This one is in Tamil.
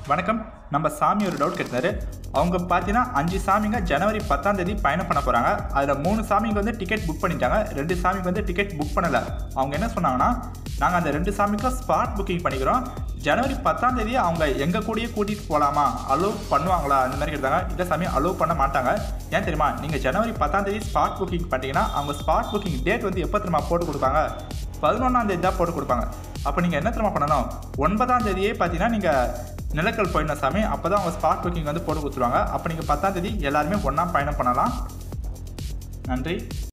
வணக்கம் நம்ம சாமி ஒரு டவுட் கேட்டாரு அவங்க பார்த்தீங்கன்னா அஞ்சு சாமிங்க ஜனவரி பத்தாம் தேதி பயணம் பண்ண போகிறாங்க அதில் மூணு சாமிக்கு வந்து டிக்கெட் புக் பண்ணிட்டாங்க ரெண்டு சாமிக்கு வந்து டிக்கெட் புக் பண்ணலை அவங்க என்ன சொன்னாங்கன்னா நாங்கள் அந்த ரெண்டு சாமிக்கும் ஸ்பாட் புக்கிங் பண்ணிக்கிறோம் ஜனவரி பத்தாம் தேதி அவங்க எங்கள் கூடயே கூட்டிகிட்டு போகலாமா அலோவ் பண்ணுவாங்களா அந்த மாதிரி கேட்டாங்க இல்லை சாமி அலோவ் பண்ண மாட்டாங்க ஏன் தெரியுமா நீங்கள் ஜனவரி பத்தாம் தேதி ஸ்பாட் புக்கிங் பண்ணிட்டீங்கன்னா அவங்க ஸ்பாட் புக்கிங் டேட் வந்து எப்போ தெரியுமா போட்டு கொடுப்பாங்க பதினொன்றாம் தேதி தான் போட்டு கொடுப்பாங்க அப்போ நீங்கள் என்ன தெரியுமா பண்ணணும் ஒன்பதாம் தேதியே பார்த்தீங்கன்னா நீங்கள் நிலக்கல் போயிடணும் சாமி அப்போ தான் அவங்க ஸ்பாட் புக்கிங் வந்து போட்டு கொடுத்துருவாங்க அப்போ நீங்கள் பத்தாம் தேதி எல்லாருமே ஒன்றா பயணம் பண்ணலாம் நன்றி